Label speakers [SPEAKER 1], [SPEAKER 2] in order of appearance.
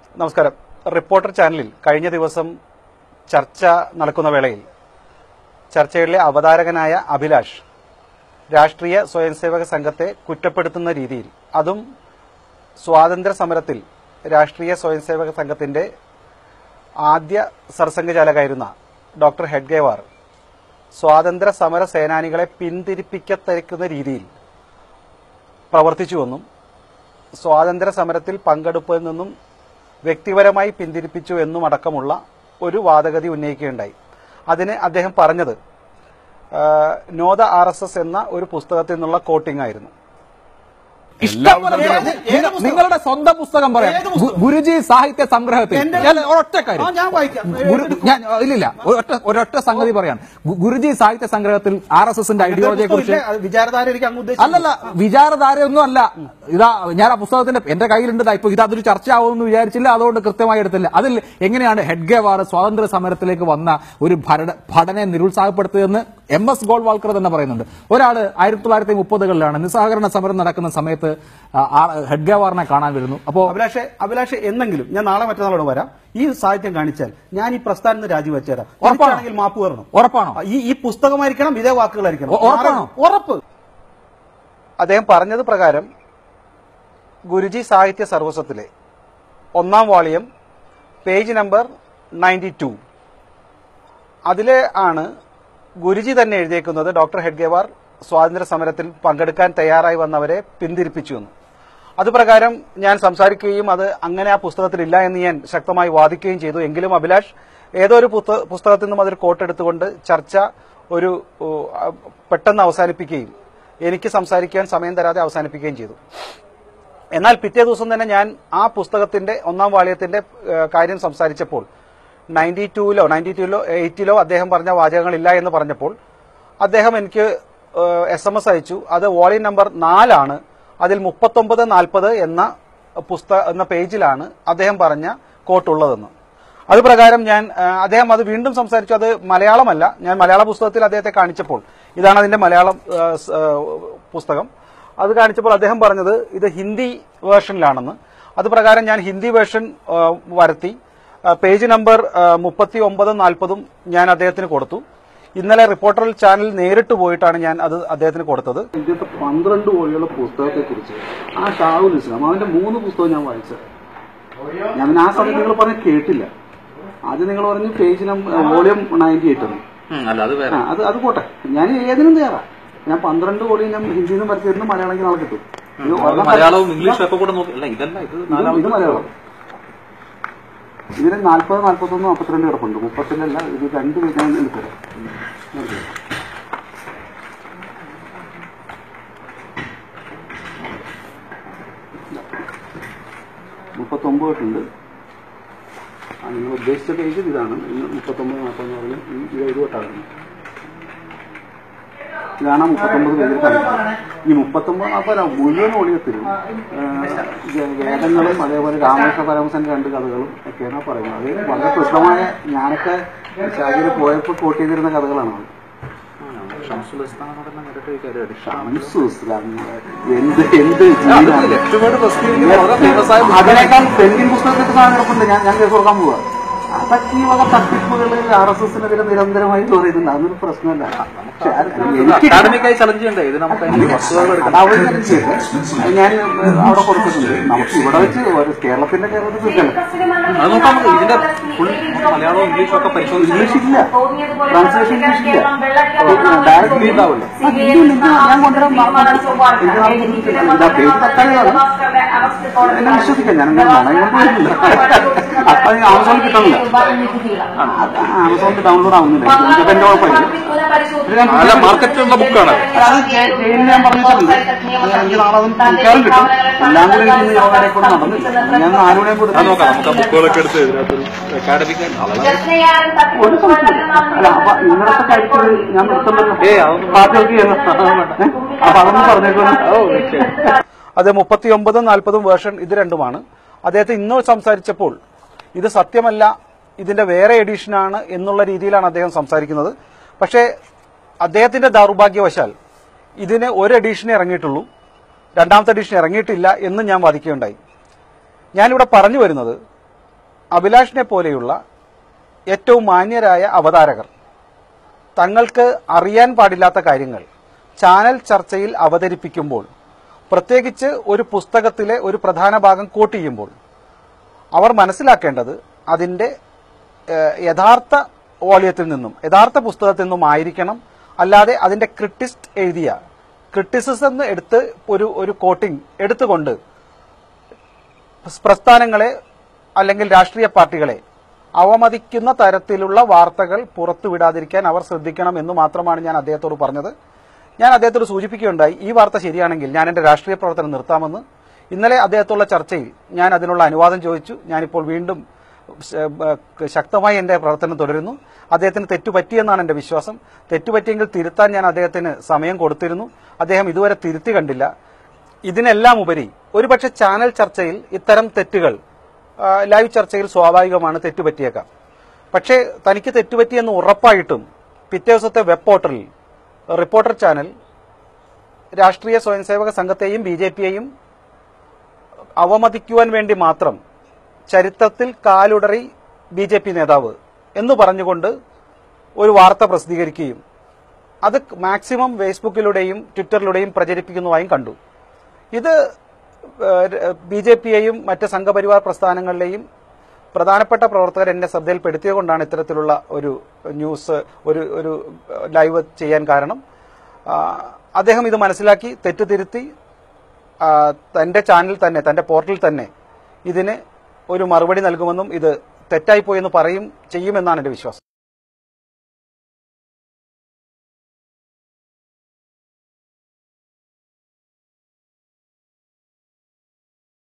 [SPEAKER 1] നമസ്കാരം റിപ്പോർട്ടർ ചാനലിൽ കഴിഞ്ഞ ദിവസം ചർച്ച നടക്കുന്ന വേളയിൽ ചർച്ചയിലെ അവതാരകനായ അഭിലാഷ് രാഷ്ട്രീയ സ്വയംസേവക സംഘത്തെ കുറ്റപ്പെടുത്തുന്ന രീതിയിൽ അതും സ്വാതന്ത്ര്യ സമരത്തിൽ രാഷ്ട്രീയ സ്വയംസേവക സംഘത്തിന്റെ ആദ്യ സർസംഘചാലകായിരുന്ന ഡോക്ടർ ഹെഡ്ഗേവാർ സ്വാതന്ത്ര്യ സമര സേനാനികളെ പിന്തിരിപ്പിക്കത്തരിക്കുന്ന രീതിയിൽ പ്രവർത്തിച്ചുവെന്നും സ്വാതന്ത്ര്യ സമരത്തിൽ പങ്കെടുപ്പിൽ നിന്നും വ്യക്തിപരമായി പിന്തിരിപ്പിച്ചു എന്നും അടക്കമുള്ള ഒരു വാദഗതി ഉന്നയിക്കുകയുണ്ടായി അതിന് അദ്ദേഹം പറഞ്ഞത് ആ, നോദ ആർ എസ് എസ് എന്ന ഒരു പുസ്തകത്തിൽ നിന്നുള്ള കോട്ടിംഗ് ആയിരുന്നു
[SPEAKER 2] ഇഷ്ടംപോലെ
[SPEAKER 3] ഏത്
[SPEAKER 2] നിങ്ങൾ-
[SPEAKER 3] പുസ്തകം?
[SPEAKER 2] നിങ്ങളുടെ സ്വന്തം പുസ്തകം പറയാം
[SPEAKER 3] ഏത് പുസ്തകം?
[SPEAKER 2] ഗു- ഗുരുജി സാഹിത്യ സംഗ്രഹത്തിൽ
[SPEAKER 3] എന്റെ-
[SPEAKER 2] ഞാൻ ഒരൊറ്റ കാര്യം
[SPEAKER 3] ആ, ഞാൻ വായിക്കാം.
[SPEAKER 2] ഗുരു- ഞാൻ ഇല്ലില്ല ഒരൊറ്റ ഒരൊറ്റ സംഗതി പറയാം ഗു- ഗുരുജി സാഹിത്യ സംഗ്രഹത്തിൽ ആർ എസ് എസിന്റെ ഐഡിയോളജിയെ കുറിച്ച്
[SPEAKER 3] ഇല്ല, അത് വിചാരധാര എനിക്ക് അങ്ങ് ഉദ്ദേശിച്ചു
[SPEAKER 2] അല്ലല്ല വിചാരധാരയൊന്നും അല്ല ഇതാ ഞാൻ ആ പുസ്തകത്തിന്റെ എന്റെ കയ്യിലുണ്ട് ദാ ഇപ്പൊ ഇത് അതൊരു ചർച്ചയാവുമെന്ന് വിചാരിച്ചില്ല അതുകൊണ്ട് കൃത്യമായി എടുത്തില്ല അതിൽ എങ്ങനെയാണ് ഹെഡ്ഗേവാർ സ്വാതന്ത്ര്യ സമരത്തിലേക്ക് വന്ന ഒരു ഭരണ ഭടനെ നിരുത്സാഹപ്പെടുത്തിയതെന്ന് എം എസ് ഗോൾവാൾക്കർ തന്നെ പറയുന്നുണ്ട് ഒരാള് ആയിരത്തി തൊള്ളായിരത്തി മുപ്പതുകളിലാണ് നിസ്സഹകരണ സമരം നടക്കുന്ന സമയത്ത് ആ, ആ ഹെഡ്ഗേവാറിനെ കാണാൻ വരുന്നു അപ്പോ
[SPEAKER 3] അഭിലാഷെ അഭിലാഷെ എന്നെങ്കിലും ഞാൻ നാളെ മറ്റന്നാളോട് വരാം ഈ സാഹിത്യം കാണിച്ചാൽ ഞാൻ ഈ പ്രസ്ഥാനം നിന്ന് രാജിവെച്ചുതരാം
[SPEAKER 2] ഉറപ്പാണോ?
[SPEAKER 3] തിരിച്ചാണെങ്കിൽ മാപ്പ് വരണം
[SPEAKER 2] ഉറപ്പാണോ
[SPEAKER 3] ഈ ഈ പുസ്തകമായിരിക്കണം ഇതേ വാക്കുകളായിരിക്കണം
[SPEAKER 2] ഉ- ഉറപ്പാണോ?
[SPEAKER 3] ഉറപ്പ്
[SPEAKER 1] അദ്ദേഹം പറഞ്ഞത് പ്രകാരം ഗുരുജി സാഹിത്യ സർവസ്വത്തിലെ ഒന്നാം volume page number ninety two അതിലെ ആണ് ഗുരുജി തന്നെ എഴുതിയേക്കുന്നത് ഡോക്ടർ ഹെഡ്ഗേവാർ സ്വാതന്ത്ര്യ സമരത്തിൽ പങ്കെടുക്കാൻ തയ്യാറായി വന്നവരെ പിന്തിരിപ്പിച്ചു എന്ന് അതുപ്രകാരം ഞാൻ സംസാരിക്കുകയും അത് അങ്ങനെ ആ പുസ്തകത്തിൽ ഇല്ല എന്ന് ഞാൻ ശക്തമായി വാദിക്കുകയും ചെയ്തു എങ്കിലും അഭിലാഷ് ഏതോ ഒരു പുസ്ത- പുസ്തകത്തിൽ നിന്നും അതൊരു കോട്ടെടുത്തുകൊണ്ട് ചർച്ച ഒരു ഓ, ആ, പെട്ടെന്ന് അവസാനിപ്പിക്കുകയും എനിക്ക് സംസാരിക്കാൻ സമയം തരാതെ അവസാനിപ്പിക്കുകയും ചെയ്തു എന്നാൽ പിറ്റേ ദിവസം തന്നെ ഞാൻ ആ പുസ്തകത്തിന്റെ ഒന്നാം വാള്യത്തിന്റെ ഏഹ്, കാര്യം സംസാരിച്ചപ്പോൾ നയൻറ്റി ടൂലോ നയൻറ്റി ടൂലോ എയ്റ്റിലോ അദ്ദേഹം പറഞ്ഞ വാചകങ്ങളില്ല എന്ന് പറഞ്ഞപ്പോൾ അദ്ദേഹം എനിക്ക് എസ് എം എസ് അയച്ചു അത് വോളിയം നമ്പർ നാലാണ് അതിൽ മുപ്പത്തൊമ്പത് നാൽപ്പത് എന്ന പുസ്തക എന്ന പേജിലാണ് അദ്ദേഹം പറഞ്ഞ കോട്ടുള്ളതെന്ന് അത് പ്രകാരം ഞാൻ ആ, അദ്ദേഹം അത് വീണ്ടും സംസാരിച്ചു അത് മലയാളമല്ല ഞാൻ മലയാള പുസ്തകത്തിൽ അദ്ദേഹത്തെ കാണിച്ചപ്പോൾ ഇതാണ് അതിന്റെ മലയാളം ആ, സ്, ആ, പുസ്തകം അത് കാണിച്ചപ്പോൾ അദ്ദേഹം പറഞ്ഞത് ഇത് ഹിന്ദി വേർഷനിലാണെന്ന് അത് പ്രകാരം ഞാൻ ഹിന്ദി വേർഷൻ ആ, വരുത്തി ആ, പേജ് നമ്പർ മുപ്പത്തി ഒമ്പതും നാൽപ്പതും ഞാൻ അദ്ദേഹത്തിന് കൊടുത്തു ഇന്നലെ റിപ്പോർട്ടർ ചാനൽ നേരിട്ട് പോയിട്ടാണ് ഞാൻ അത് അദ്ദേഹത്തിന് കൊടുത്തത്
[SPEAKER 3] ഇതിന്റെ പന്ത്രണ്ട് കോഴിയുള്ള പുസ്തകത്തെ കുറിച്ച് ആ ഷാഹുൽ ഇസ്ലാം അവന്റെ മൂന്ന് പുസ്തകം ഞാൻ വായിച്ചത് ഞാൻ പിന്നെ ആ സമയത്ത് നിങ്ങൾ പറഞ്ഞ കേട്ടില്ല ആദ്യം നിങ്ങൾ പറഞ്ഞു page number volume ninety eight എന്ന്
[SPEAKER 4] അല്ല അത് വേറെ
[SPEAKER 3] ആ, അത് അത് പോട്ടെ ഞാൻ ഏതിനും തയ്യാറാ ഞാൻ പന്ത്രണ്ട് കോടി ഞാൻ ഹിന്ദിയിൽ നിന്ന് പരത്തിയിരുന്നു മലയാളം നാളെ കിട്ടും ഇത് ഒരെണ്ണം
[SPEAKER 4] മലയാളവും ഇംഗ്ലീഷും ഒക്കെ കൂടെ നോക്കി അല്ല ഇതല്ല ഇത്
[SPEAKER 3] ഇത്
[SPEAKER 4] നാലാമത്തെ
[SPEAKER 3] ഇത് മലയാളം ഇതിന് നാൽപ്പത് നാൽപ്പത്തൊന്ന് നാൽപ്പത്തിരണ്ട് കിടപ്പുണ്ട് മുപ്പത്തിരണ്ടല്ല ഇത് രണ്ട് പേജ് ഞാൻ എടുത്തരാം മുപ്പത്തൊമ്പത് തൊട്ടുണ്ട് ആ നിങ്ങൾ ഉദ്ദേശിച്ച പേജ് ഇതാണ് ഇന്ന് മുപ്പത്തൊമ്പത് നാൽപ്പത് എന്ന് പറഞ്ഞാൽ ഈ ഇത് ഇത് തൊട്ടാണ് ഇതാണ് ആ മുപ്പത്തൊമ്പത് പേജിൽ കാണിക്കുന്നത് ഈ മുപ്പത്തൊമ്പത് നാൽപ്പത് മുഴുവൻ ഒളിയത്തിലും വേദങ്ങളും അതേപോലെ രാമകൃഷ്ണ പരമസന്റെ രണ്ട് കഥകളും ഒക്കെയാണ് പറയുന്നത് അത് വളരെ പ്രസിദ്ധമായ ഞാനൊക്കെ ശാഖയിൽ പോയപ്പോൾ കോട്ട് ചെയ്തിരുന്ന കഥകളാണ് അത്
[SPEAKER 4] ഷംസുൽ ഇസ്ലാമോടെ നേരിട്ട് ഈ കാര്യം എടുക്കാം.
[SPEAKER 3] ഷംസു ഇസ്ലാം എന്ത് എന്ത് ജീവിതമാണ്
[SPEAKER 4] ലക്ഷ്യമായിട്ട് പ്രസിദ്ധീകരിക്കുന്ന വളരെ famous ആയ
[SPEAKER 3] അതിനേക്കാൾ പെൻഡിൻ പുസ്തകത്തിന്റെ സാധനം കിടപ്പുണ്ട് ഞാൻ ഞാൻ കേസ് കൊടുക്കാൻ പോവാ അതൊക്കെ ഈ വക തട്ടിപ്പുകൾ ആർ എസ് എസിനെതിരെ നിരന്തരമായി പറയുന്നുണ്ട് അതൊരു പ്രശ്നമല്ല പക്ഷെ അത് എനിക്ക്
[SPEAKER 4] അക്കാഡമിക്കായി ചലഞ്ച് ചെയ്യണ്ടേ ഇത് നമുക്ക് അതിന്റെ വസ്തുതകൾ എടുക്കാം
[SPEAKER 3] അത് അവർ ചലഞ്ച് ചെയ്ത് ഞാൻ അവിടെ കൊടുത്തിട്ടുണ്ട് നമുക്ക് ഇവിടെ വെച്ച് ഒരു കേരളത്തിന്റെ കേരളത്തിൽ തീർക്കല്ല
[SPEAKER 4] അത് നോക്കാം നമുക്ക് ഇതിന്റെ ഫുൾ മലയാളവും ഇംഗ്ലീഷും ഒക്കെ പരിശോധിച്ച്
[SPEAKER 3] ഇംഗ്ലീഷ് ഇല്ല ട്രാൻസ്ലേഷൻ ഇംഗ്ലീഷ് ഇല്ല ഡയറക്റ്റ് ഹിന്ദി ഉണ്ടാവില്ല ആ, ഹിന്ദി ഉണ്ട്. ഹിന്ദി ഞാൻ കൊണ്ടുവരാൻ മറന്നു. എനിക്ക് നാളെ കൊണ്ടുവരാം. ഇതാ പേജ് തക്കാളിയാണ് എന്നെ വിശ്വസിക്കാം ഞാൻ അങ്ങനെ നുണയും കൊണ്ട് വരുന്നില്ല അപ്പൊ ഈ ആമസോണിൽ കിട്ടണില്ല അത് ആമസോണിൽ ഡൗൺലോഡ് ആവുന്നില്ല ഇതൊക്കെ എന്റെ കുഴപ്പമില്ല
[SPEAKER 4] അല്ല മാർക്കറ്റിലുള്ള ബുക്കാണ്
[SPEAKER 3] അത് ജെ- ജയിലിൽ ഞാൻ പറഞ്ഞിട്ടുണ്ട് എനിക്ക് നാളെ അത് തുണിക്കാരും കിട്ടും എല്ലാം കൂടി എനിക്ക് ഇന്ന് യോഗയെ കൊണ്ട് നടന്നില്ല ഞാൻ നാലുമണിയും
[SPEAKER 4] അത്
[SPEAKER 3] കൂടി
[SPEAKER 4] നോക്കാം നമുക്ക് ആ ബുക്കുകളൊക്കെ എടുത്ത് ഇതിനകത്തൊരു അക്കാഡമിക്കായി
[SPEAKER 3] ഒരു സംശയമില്ല. അല്ല അപ്പൊ ഇന്നലത്തെ കാര്യത്തിൽ ഞാൻ നിർത്തുന്നല്ലോ
[SPEAKER 4] ഏയ്, അതൊന്നും
[SPEAKER 3] പാർട്ടികൾക്ക് ചെയ്യുന്നു അപ്പൊ അതൊന്നും പറഞ്ഞേക്കുന്നു
[SPEAKER 1] അത് മുപ്പത്തിയൊമ്പതും നാൽപ്പതും വേർഷൻ ഇത് രണ്ടുമാണ് അദ്ദേഹത്തെ ഇന്ന് സംസാരിച്ചപ്പോൾ ഇത് സത്യമല്ല ഇതിന്റെ വേറെ എഡിഷനാണ് എന്നുള്ള രീതിയിലാണ് അദ്ദേഹം സംസാരിക്കുന്നത് പക്ഷേ അദ്ദേഹത്തിന്റെ ദൗർഭാഗ്യവശാൽ ഇതിന് ഒരു എഡിഷനെ ഇറങ്ങിയിട്ടുള്ളൂ രണ്ടാമത്തെ എഡിഷൻ ഇറങ്ങിയിട്ടില്ല എന്ന് ഞാൻ വാദിക്കുകയുണ്ടായി ഞാനിവിടെ പറഞ്ഞു വരുന്നത് അഭിലാഷിനെ പോലെയുള്ള ഏറ്റവും മാന്യരായ അവതാരകർ തങ്ങൾക്ക് അറിയാൻ പാടില്ലാത്ത കാര്യങ്ങൾ ചാനൽ ചർച്ചയിൽ അവതരിപ്പിക്കുമ്പോൾ പ്രത്യേകിച്ച് ഒരു പുസ്തകത്തിലെ ഒരു പ്രധാന ഭാഗം കോട്ട് ചെയ്യുമ്പോൾ അവർ മനസ്സിലാക്കേണ്ടത് അതിന്റെ ഏഹ്, യഥാർത്ഥ വോളിയത്തിൽ നിന്നും യഥാർത്ഥ പുസ്തകത്തിൽ നിന്നും ആയിരിക്കണം അല്ലാതെ അതിന്റെ ക്രിട്ടിസ്റ്റ് എഴുതിയ ക്രിട്ടിസിസം എന്ന് എടുത്ത് ഒരു ഒരു കോട്ടിംഗ് എടുത്തുകൊണ്ട് പ്രസ്ഥാനങ്ങളെ അല്ലെങ്കിൽ രാഷ്ട്രീയ പാർട്ടികളെ അവമതിക്കുന്ന തരത്തിലുള്ള വാർത്തകൾ പുറത്തുവിടാതിരിക്കാൻ അവർ ശ്രദ്ധിക്കണം എന്ന് മാത്രമാണ് ഞാൻ അദ്ദേഹത്തോട് പറഞ്ഞത് ഞാൻ അദ്ദേഹത്തോട് സൂചിപ്പിക്കുകയുണ്ടായി ഈ വാർത്ത ശരിയാണെങ്കിൽ ഞാൻ എന്റെ രാഷ്ട്രീയ പ്രവർത്തനം നിർത്താമെന്ന് ഇന്നലെ അദ്ദേഹത്തുള്ള ചർച്ചയിൽ ഞാൻ അതിനുള്ള അനുവാദം ചോദിച്ചു ഞാനിപ്പോൾ വീണ്ടും ശ- ഏഹ് ശക്തമായി എന്റെ പ്രവർത്തനം തുടരുന്നു അദ്ദേഹത്തിന് തെറ്റുപറ്റിയെന്നാണ് എന്റെ വിശ്വാസം തെറ്റുപറ്റിയെങ്കിൽ തിരുത്താൻ ഞാൻ അദ്ദേഹത്തിന് സമയം കൊടുത്തിരുന്നു അദ്ദേഹം ഇതുവരെ തിരുത്തി കണ്ടില്ല ഇതിനെല്ലാം ഉപരി ഒരുപക്ഷെ ചാനൽ ചർച്ചയിൽ ഇത്തരം തെറ്റുകൾ ആ, ലൈവ് ചർച്ചയിൽ സ്വാഭാവികമാണ് തെറ്റുപറ്റിയേക്കാം പക്ഷേ തനിക്ക് തെറ്റുപറ്റിയെന്ന് ഉറപ്പായിട്ടും പിറ്റേ ദിവസത്തെ വെബ് പോർട്ടലിൽ റിപ്പോർട്ടർ ചാനൽ രാഷ്ട്രീയ സ്വയംസേവക സംഘത്തെയും ബി ജെ പിയെയും അവമതിക്കുവാൻ വേണ്ടി മാത്രം ചരിത്രത്തിൽ കാലുടറി ബി ജെ പി നേതാവ് എന്ന് പറഞ്ഞുകൊണ്ട് ഒരു വാർത്ത പ്രസിദ്ധീകരിക്കുകയും അത് മാക്സിമം ഫേസ്ബുക്കിലൂടെയും ട്വിറ്ററിലൂടെയും പ്രചരിപ്പിക്കുന്നതായും കണ്ടു ഇത് ബി ജെ പിയെയും മറ്റ് സംഘപരിവാർ പ്രസ്ഥാനങ്ങളിലെയും പ്രധാനപ്പെട്ട പ്രവർത്തകർ എന്നെ ശ്രദ്ധയിൽപ്പെടുത്തിയതുകൊണ്ടാണ് ഇത്തരത്തിലുള്ള ഒരു ന്യൂസ് ഒരു ഒരു ലൈവ് ചെയ്യാൻ കാരണം ആ, അദ്ദേഹം ഇത് മനസ്സിലാക്കി തെറ്റ് തിരുത്തി ആ, തന്റെ ചാനൽ തന്നെ തന്റെ പോർട്ടലിൽ തന്നെ ഇതിന് ഒരു മറുപടി നൽകുമെന്നും ഇത് തെറ്റായിപ്പോയെന്ന് പറയും ചെയ്യുമെന്നാണ് എന്റെ വിശ്വാസം